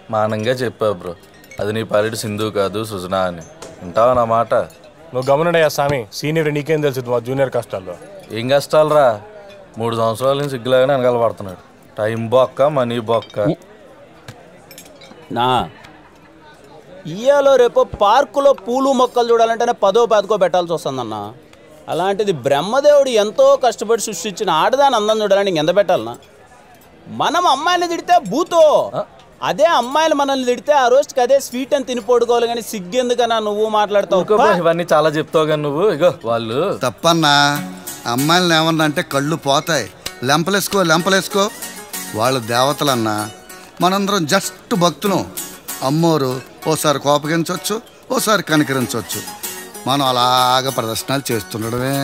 మానంగా చెప్పావు బ్రో అది నీ పాలిటి సింధు కాదు సుజనా అని వింటావా నా మాట నువ్వు గమనడయ్యా స్వామి సీనియర్ నీకేం తెలుసు మా జూనియర్ కష్టాల్లో ఏం కష్టాలరా మూడు సంవత్సరాల నుంచి సిగ్గులాగానే వెనకాల పడుతున్నాడు టైం బొక్క మనీ బొక్క నా ఇయ్యాలో రేపు పార్కులో పూలు మొక్కలు చూడాలంటేనే పదో పదకో పెట్టాల్సి వస్తుందన్న అలాంటిది బ్రహ్మదేవుడు ఎంతో కష్టపడి సృష్టించిన ఆడదాని అందం చూడాలని ఇంక ఎంత పెట్టాలన్నా మనం అమ్మాయిని తిడితే బూతో అదే అమ్మాయిలు మనల్ని తిడితే ఆ రోజుకి అదే స్వీట్ అని తినిపోడుకోవాలి కానీ సిగ్గెందుకన్నా నువ్వు మాట్లాడతావు ఊరుకో బ్రో, ఇవన్నీ చాలా చెప్తావు కానీ నువ్వు ఇగో వాళ్ళు తప్పన్నా అమ్మాయిలను ఏమన్నా అంటే కళ్ళు పోతాయి లెంపలేసుకో లెంపలేసుకో వాళ్ళు దేవతలన్నా మనందరం జస్ట్ భక్తులం అమ్మోరు ఓసారి కోపగించవచ్చు ఓసారి కనికరించవచ్చు మనం అలాగ ప్రదర్శనలు చేస్తుండడమే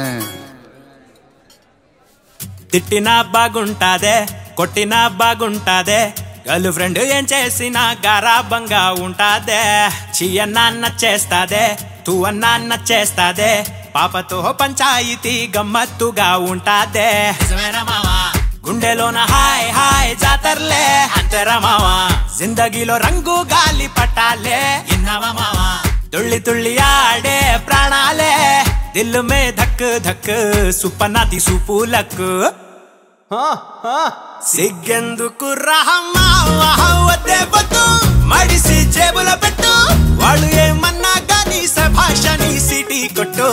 తిట్టినా బాగుంటాదే కొట్టినా బాగుంటాదే గర్ల్ ఫ్రెండ్ ఏం చేసినా గారాబంగా ఉంటాదే చీయన్నా నచ్చేస్తాదే తూ అన్నా నచ్చేస్తాదే పాపతో పంచాయితీ గమ్మత్తుగా ఉంటాదే గుండెలోన హాయ్ హాయ్ జాతర్లే అంతరా మావా జిందగీలో రంగు గాలి పట్టాలే ఇన్నావా మావా తుళ్ళి తుళ్ళి ఆడే ప్రాణాలే దిల్ మే ధక్ ధక్ సుపనాది సుపూలకు సిగ్గెందుకు రహమావద్దే వద్దు మడిసి జేబులో పెట్టు వాళ్ళు ఏమన్నా కానీ సభాషని సిటీ కొట్టు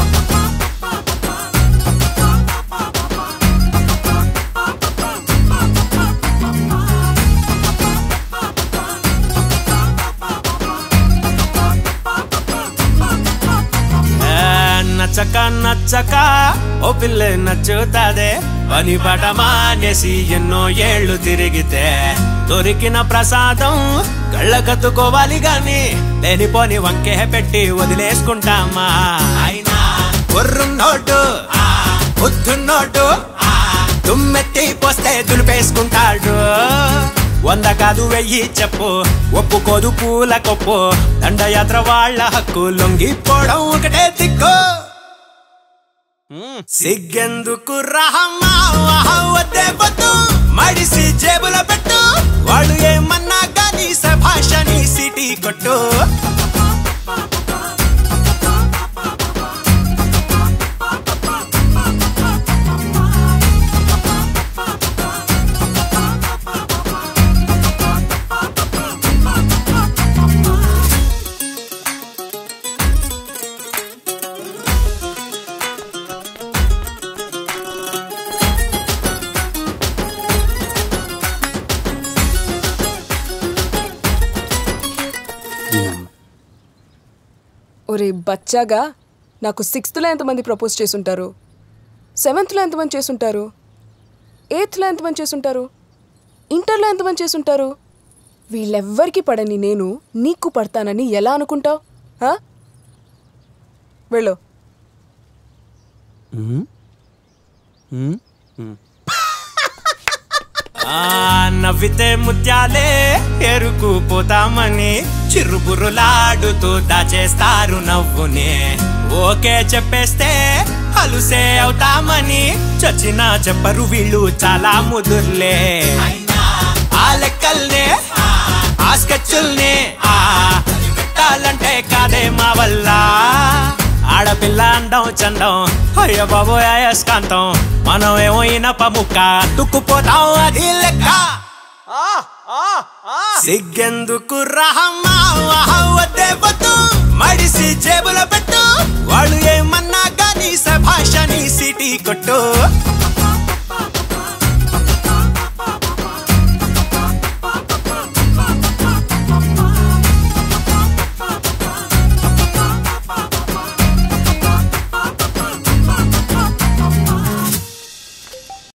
ఏ, నచ్చక నచ్చక ఓ పిల్ల నచ్చుతాదే పని పట మానేసి ఎన్నో ఏళ్ళు తిరిగితే దొరికిన ప్రసాదం కళ్ళకత్తుకోవాలి గాని లేనిపోని వంకే పెట్టి వదిలేసుకుంటామా అయినా నోటు నోటు తుమ్మెత్తి పోస్తే దులిపేసుకుంటాడు వంద కాదు వెయ్యి చెప్పు ఒప్పుకోదు పూల కొప్పు దండయాత్ర వాళ్ళ హక్కు లొంగిపోవడం ఒకటే దిక్కు సిగ్గెందుకు రహమా వద్దే వద్దు మడిసి జేబులో పెట్టు వాళ్ళు ఏమన్నా కానీ సభాషని సిటీ కొట్టు ఒరే బచ్చాగా నాకు సిక్స్త్లో ఎంతమంది ప్రపోజ్ చేసుంటారు సెవెంత్లో ఎంతమంది చేసుంటారు ఎయిత్లో ఎంతమంది చేసుంటారు ఇంటర్లో ఎంతమంది చేసుంటారు వీళ్ళెవ్వరికి పడని నేను నీకు పడతానని ఎలా అనుకుంటావు వెళ్ళు ఆ నవ్వితే ముత్యాలే ఎరుకుపోతామని చిరుబురులాడుతూ దాచేస్తారు నవ్వుని ఓకే చెప్పేస్తే అలుసే అవుతామని చచ్చినా చెప్పరు వీళ్ళు చాలా ముదుర్లే ఆ లెక్కల్నే ఆ స్కెచ్చుల్ని ఆ పెట్టాలంటే కాదే మా వల్ల ఆడపిల్ల అండం చండం అయ్య బాబు అయస్కాంతం మనం ఏమో ఇనప ముక్క తుక్కుపోతాం అది లెక్క సిగ్గెందుకు రహమా వద్దే వద్దు మడిసి జేబులో పెట్టు వాళ్ళు ఏమన్నా కానీ సభాషని సిటీ కొట్టు